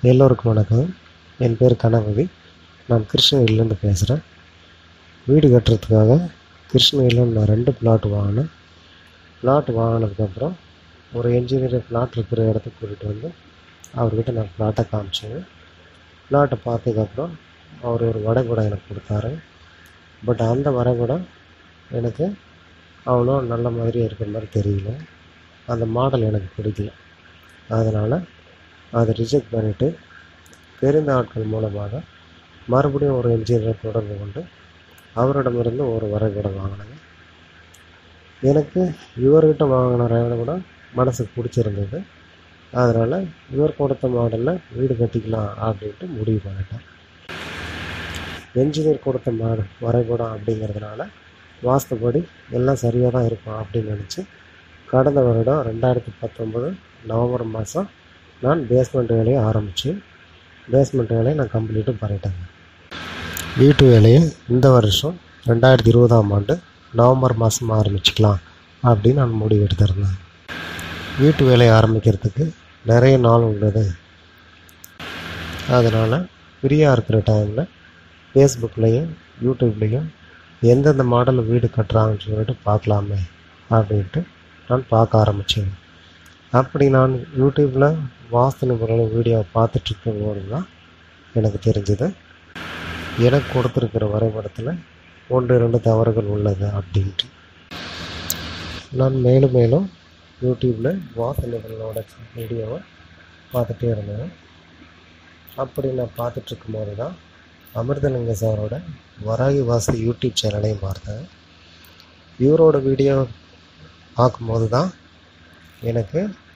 எல்லோருக்கும் வணக்கம் என் பேர் கணபதி நான் கிருஷ்ணகிரிலேருந்து பேசுகிறேன் வீடு கட்டுறதுக்காக கிருஷ்ணகிரியில் நான் ரெண்டு பிளாட் வாங்கினேன் பிளாட் வாங்கினதுக்கப்புறம் ஒரு என்ஜினியரை பிளாட் இருக்கிற இடத்துக்கு கூட்டிகிட்டு வந்து அவர்கிட்ட நான் பிளாட்டை காமிச்சேங்க பிளாட்டை பார்த்ததுக்கப்புறம் அவர் ஒரு வரைபடம் எனக்கு கொடுத்தாரு பட் அந்த வரைபடம் எனக்கு அவ்வளோ நல்ல மாதிரி இருக்கிற மாதிரி தெரியல அந்த மாடல் எனக்கு பிடிக்கல அதனால் அதை ரிஜெக்ட் பண்ணிவிட்டு தெரிந்த ஆட்கள் மூலமாக மறுபடியும் ஒரு என்ஜினியரை தொடர்பு கொண்டு அவரிடமிருந்து ஒரு வரைபடம் வாங்கினேங்க எனக்கு இவர்கிட்ட வாங்கின வரைபடம் மனசுக்கு பிடிச்சிருந்தது அதனால் இவர் கொடுத்த மாடலில் வீடு கட்டிக்கலாம் அப்படின்ட்டு முடிவு பண்ணிட்டேன் என்ஜினியர் கொடுத்த மாடல் வரைபடம் அப்படிங்கிறதுனால வாஸ்துப்படி எல்லாம் சரியாக தான் இருக்கும் அப்படின்னு நினச்சி கடந்த வருடம் ரெண்டாயிரத்தி பத்தொம்பது நவம்பர் மாதம் நான் பேஸ்மெண்ட் வேலையை ஆரம்பித்து பேஸ்மெண்ட் வேலையை நான் கம்ப்ளீட்டும் பண்ணிட்டேங்க வீட்டு வேலையை இந்த வருஷம் ரெண்டாயிரத்தி இருபதாம் ஆண்டு நவம்பர் மாதம் ஆரம்பிச்சுக்கலாம் அப்படின்னு நான் முடிவு எடுத்திருந்தேன் வீட்டு வேலையை ஆரம்பிக்கிறதுக்கு நிறைய நாள் உள்ளது அதனால் ஃப்ரீயாக இருக்கிற டைமில் ஃபேஸ்புக்லேயும் யூடியூப்லேயும் எந்தெந்த மாடலில் வீடு கட்டுறாங்கன்னு சொல்லிட்டு பார்க்கலாமே அப்படின்ட்டு நான் பார்க்க ஆரம்பித்தேன் அப்படி நான் யூடியூப்பில் வாஸ்து நிபுணர்கள் வீடியோவை பார்த்துட்ருக்கும் போது தான் எனக்கு தெரிஞ்சது எனக்கு கொடுத்துருக்கிற வரைபடத்தில் ஒன்று இரண்டு தவறுகள் உள்ளது அப்படின்ட்டு நான் மேலும் மேலும் யூடியூப்பில் வாஸ்து நிபுணர்களோட வீடியோவை பார்த்துட்டே இருந்தேன் அப்படி நான் பார்த்துட்ருக்கும் போது தான் அமிர்தலிங்க சாரோட வராகி வாஸ்து யூடியூப் சேனலையும் பார்த்தேன் இவரோட வீடியோ பார்க்கும்போது தான் எனக்கு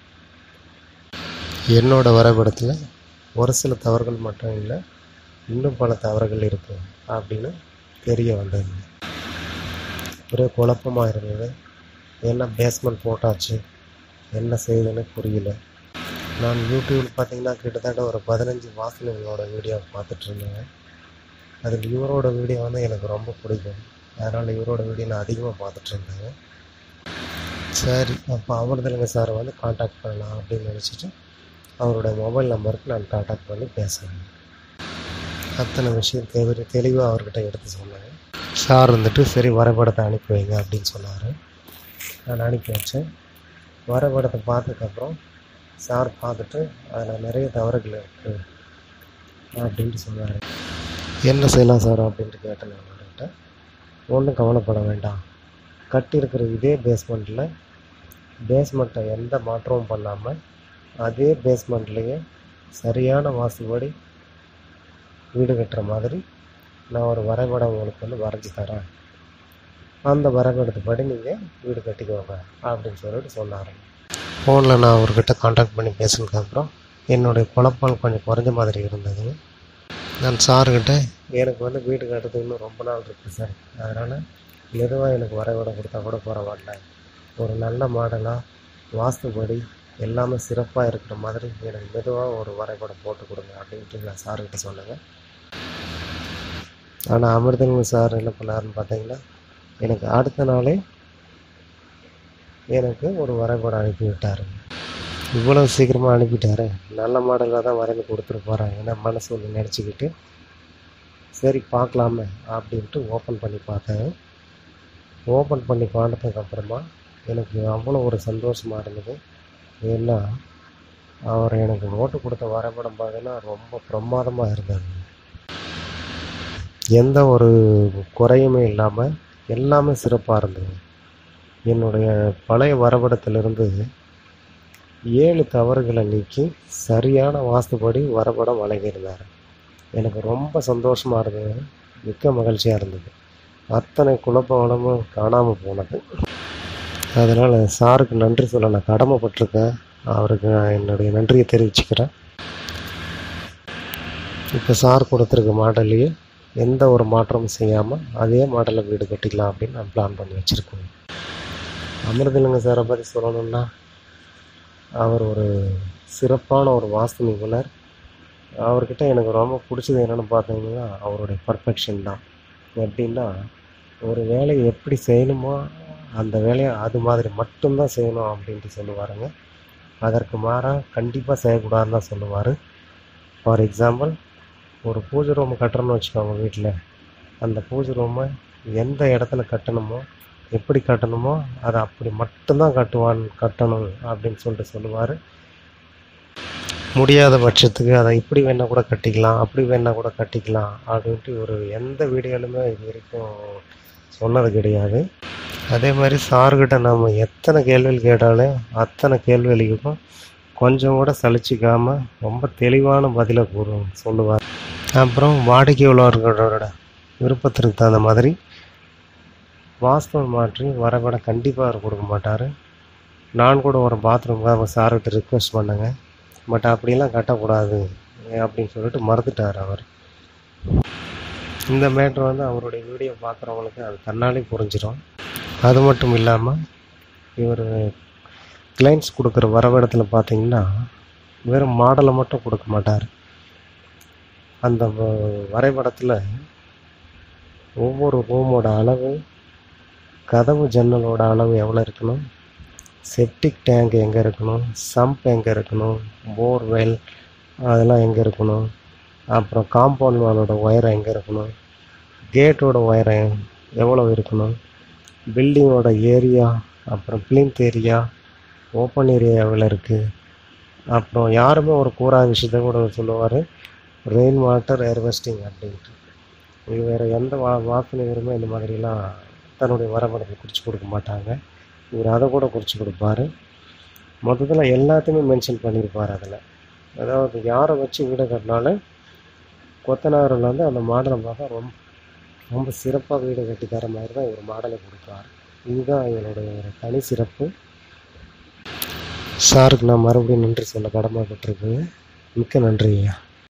என்னோட வரைபடத்தில் ஒரு சில தவறுகள் மட்டும் இல்லை இன்னும் பல தவறுகள் இருக்குது அப்படின்னு தெரிய வந்தது ஒரே குழப்பமாக இருந்தது என்ன பேஸ்மெண்ட் போட்டாச்சு என்ன செய்யுதுன்னு புரியல நான் யூடியூப்பில் பார்த்தீங்கன்னா கிட்டத்தட்ட ஒரு பதினஞ்சு வாசனைகளோட வீடியோ பார்த்துட்டு இருந்தேன் அதில் இவரோட வீடியோ வந்து எனக்கு ரொம்ப பிடிக்கும் அதனால் இவரோட வீடியோ நான் அதிகமாக பார்த்துட்டு இருந்தேன் சரி அப்போ அமிர்தலிங்க சாரை வந்து காண்டாக்ட் பண்ணலாம் அப்படின்னு நினச்சிட்டு அவரோட மொபைல் நம்பருக்கு நான் காண்டாக்ட் பண்ணி பேசுகிறேன் அத்தனை விஷயம் தெளி தெளிவாக அவர்கிட்ட எடுத்து சொன்னேன் சார் வந்துட்டு சரி வரைபடத்தை அனுப்பி வைங்க அப்படின்னு சொன்னார் நான் அனுப்பி வச்சேன் வரைபடத்தை பார்த்ததுக்கப்புறம் சார் பார்த்துட்டு அதில் நிறைய தவறுகள் இருக்குது அப்படின்ட்டு சொன்னார் என்ன செய்யலாம் சார் அப்படின்ட்டு கேட்டேன் நான் அவர்கிட்ட ஒன்றும் கவலைப்பட வேண்டாம் கட்டியிருக்கிற இதே பேஸ்மெண்ட்டில் பேஸ்மெண்ட்டை எந்த மாற்றமும் பண்ணாமல் அதே பேஸ்மெண்ட்லேயே சரியான வாசுபடி வீடு கட்டுற மாதிரி நான் ஒரு வரைபடம் உங்களுக்கு வந்து வரைஞ்சி தரேன் அந்த வரைபடத்துப்படி நீங்கள் வீடு கட்டிக்கோங்க அப்படின்னு சொல்லிட்டு சொன்னார் ஃபோனில் நான் அவர்கிட்ட காண்டாக்ட் பண்ணி பேசினதுக்கப்புறம் என்னுடைய குழப்பம் கொஞ்சம் குறைஞ்ச மாதிரி இருந்தது நான் சார்கிட்ட எனக்கு வந்து வீடு கட்டுறதுக்கு இன்னும் ரொம்ப நாள் இருக்குது சார் அதனால் மெதுவாக எனக்கு வரைபடம் கொடுத்தா கூட பரவாயில்ல ஒரு நல்ல மாடலாக வாஸ்துபடி எல்லாமே சிறப்பாக இருக்கிற மாதிரி எனக்கு மெதுவாக ஒரு வரைபடம் போட்டு கொடுங்க அப்படின்ட்டு நான் சார்கிட்ட சொன்னேங்க ஆனால் அமிர்தங்க சார் என்ன பண்ணாருன்னு பார்த்தீங்கன்னா எனக்கு அடுத்த நாளே எனக்கு ஒரு வரைபடம் அனுப்பி விட்டார் இவ்வளோ சீக்கிரமாக அனுப்பிட்டாரு நல்ல மாடலாக தான் வரைந்து கொடுத்துருப்பாரு ஏன்னா மனசு ஒன்று நினச்சிக்கிட்டு சரி பார்க்கலாமே அப்படின்ட்டு ஓப்பன் பண்ணி பார்த்தேன் ஓப்பன் பண்ணி பார்த்ததுக்கப்புறமா எனக்கு அவ்வளோ ஒரு சந்தோஷமாக இருந்தது ஏன்னா அவர் எனக்கு நோட்டு கொடுத்த வரைபடம் பார்த்தீங்கன்னா ரொம்ப பிரமாதமாக இருந்தது எந்த ஒரு குறையுமே இல்லாமல் எல்லாமே சிறப்பாக இருந்தது என்னுடைய பழைய வரைபடத்திலிருந்து ஏழு தவறுகளை நீக்கி சரியான வாஸ்துப்படி வரைபடம் வழங்கியிருந்தார் எனக்கு ரொம்ப சந்தோஷமாக இருந்தது மிக்க மகிழ்ச்சியாக இருந்தது அத்தனை குழப்ப வளமும் காணாமல் போனது அதனால் சாருக்கு நன்றி சொல்ல நான் கடமைப்பட்டிருக்கேன் அவருக்கு நான் என்னுடைய நன்றியை தெரிவிச்சுக்கிறேன் இப்போ சார் கொடுத்துருக்க மாடல்லையே எந்த ஒரு மாற்றமும் செய்யாமல் அதே மாடலில் வீடு கட்டிக்கலாம் அப்படின்னு நான் பிளான் பண்ணி வச்சுருக்கேன் அமிர்தலிங்க சாரை பற்றி சொல்லணும்னா அவர் ஒரு சிறப்பான ஒரு வாஸ்து நிபுணர் அவர்கிட்ட எனக்கு ரொம்ப பிடிச்சது என்னென்னு பார்த்தீங்கன்னா அவருடைய பர்ஃபெக்ஷன் தான் எப்படின்னா ஒரு வேலையை எப்படி செய்யணுமோ அந்த வேலையை அது மாதிரி மட்டும்தான் செய்யணும் அப்படின்ட்டு சொல்லுவாருங்க அதற்கு மாறாக கண்டிப்பாக செய்யக்கூடாதுன்னு தான் சொல்லுவார் ஃபார் எக்ஸாம்பிள் ஒரு பூஜை ரூம் கட்டுறோன்னு வச்சுக்கோங்க வீட்டில் அந்த பூஜை ரூமை எந்த இடத்துல கட்டணுமோ எப்படி கட்டணுமோ அதை அப்படி மட்டும்தான் கட்டுவான் கட்டணும் அப்படின்னு சொல்லிட்டு சொல்லுவார் முடியாத பட்சத்துக்கு அதை இப்படி வேணால் கூட கட்டிக்கலாம் அப்படி வேணால் கூட கட்டிக்கலாம் அப்படின்ட்டு ஒரு எந்த வீடியோலுமே இது வரைக்கும் சொன்னது கிடையாது அதே மாதிரி சார்கிட்ட நம்ம எத்தனை கேள்விகள் கேட்டாலும் அத்தனை கேள்விகளுக்கும் கொஞ்சம் கூட சலிச்சிக்காமல் ரொம்ப தெளிவான பதிலை கூறு சொல்லுவார் அப்புறம் வாடிக்கை உள்ளவர்களோட விருப்பத்திற்கு தகுந்த மாதிரி வாஸ்தவம் மாற்றி வரவிட கண்டிப்பாக அவர் கொடுக்க மாட்டார் நான் கூட ஒரு பாத்ரூம்காக சார்கிட்ட ரிக்வெஸ்ட் பண்ணேங்க பட் அப்படிலாம் கட்டக்கூடாது அப்படின்னு சொல்லிட்டு மறுத்துட்டார் அவர் இந்த மேட்ரு வந்து அவருடைய வீடியோ பார்க்குறவங்களுக்கு அது தன்னாலே புரிஞ்சிடும் அது மட்டும் இல்லாமல் இவர் கிளைண்ட்ஸ் கொடுக்குற வரவிடத்தில் பார்த்தீங்கன்னா வெறும் மாடலை மட்டும் கொடுக்க மாட்டார் அந்த வ- வரைபடத்தில் ஒவ்வொரு ரூமோட அளவு கதவு ஜன்னலோட அளவு எவ்வளோ இருக்கணும் செப்டிக் டேங்க் எங்கே இருக்கணும் சம்ப் எங்கே இருக்கணும் போர்வெல் அதெல்லாம் எங்கே இருக்கணும் அப்புறம் காம்பவுண்ட் வாலோட ஒயரம் எங்கே இருக்கணும் கேட்டோட ஒயரம் எவ்வளோ இருக்கணும் பில்டிங்கோட ஏரியா அப்புறம் பிளிந்த் ஏரியா ஓப்பன் ஏரியா எவ்வளோ இருக்குது அப்புறம் யாருமே ஒரு கூறாத விஷயத்த கூட சொல்லுவார் ரெயின் வாட்டர் ஏர்வெஸ்டிங் அப்படின்ட்டு இது வேறு எந்த வா வாக்குநருமே இந்த மாதிரிலாம் தன்னுடைய வரப்படத்தை குறித்து கொடுக்க மாட்டாங்க இவர் அதை கூட குறித்து கொடுப்பாரு மொத்தத்தில் எல்லாத்தையுமே மென்ஷன் பண்ணியிருப்பார் அதில் அதாவது யாரை வச்சு வீடு கட்டினாலும் கொத்தனாரில் வந்து அந்த மாடலை பார்த்தா ரொம்ப ரொம்ப சிறப்பாக வீடு கட்டி தர மாதிரி தான் இவர் மாடலை கொடுப்பார் இதுதான் இவருடைய ஒரு தனி சிறப்பு சாருக்கு நான் மறுபடியும் நன்றி சொல்ல கடமைப்பட்டிருக்குங்க மிக்க நன்றி ஐயா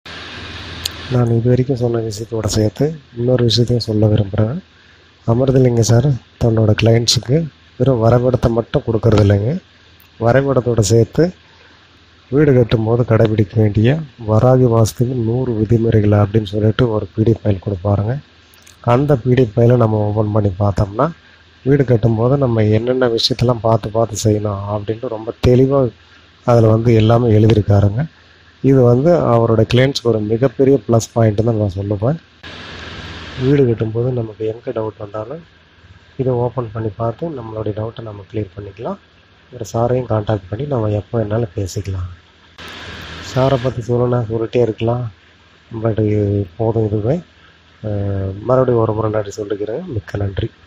நான் இது வரைக்கும் சொன்ன விஷயத்தோட சேர்த்து இன்னொரு விஷயத்தையும் சொல்ல விரும்புகிறேன் அமிர்தலிங்க சார் தன்னோட கிளைண்ட்ஸுக்கு வெறும் வரைபடத்தை மட்டும் கொடுக்கறது இல்லைங்க வரைபடத்தோட சேர்த்து வீடு கட்டும்போது கடைபிடிக்க வேண்டிய வராகி வாஸ்துக்கு நூறு விதிமுறைகள் அப்படின்னு சொல்லிட்டு ஒரு பிடிஎஃப் ஃபைல் கொடுப்பாருங்க அந்த பிடிஎஃப் ஃபைலை நம்ம ஓப்பன் பண்ணி பார்த்தோம்னா வீடு கட்டும்போது நம்ம என்னென்ன விஷயத்தெல்லாம் பார்த்து பார்த்து செய்யணும் அப்படின்ட்டு ரொம்ப தெளிவாக அதில் வந்து எல்லாமே எழுதியிருக்காருங்க இது வந்து அவரோட கிளைண்ட்ஸ்க்கு ஒரு மிகப்பெரிய ப்ளஸ் பாயிண்ட்டு தான் நான் சொல்லுவேன் வீடு கட்டும்போது நமக்கு எங்கே டவுட் வந்தாலும் இதை ஓப்பன் பண்ணி பார்த்து நம்மளுடைய டவுட்டை நம்ம க்ளியர் பண்ணிக்கலாம் ஒரு சாரையும் காண்டாக்ட் பண்ணி நம்ம எப்போ வேணாலும் பேசிக்கலாம் சாரை பற்றி சொல்லணும்னா சொல்லிட்டே இருக்கலாம் பட் போதும் இதுவே அஹ் மறுபடியும் ஒரு முறை நன்றி சொல்லிக்கிறேன் மிக்க நன்றி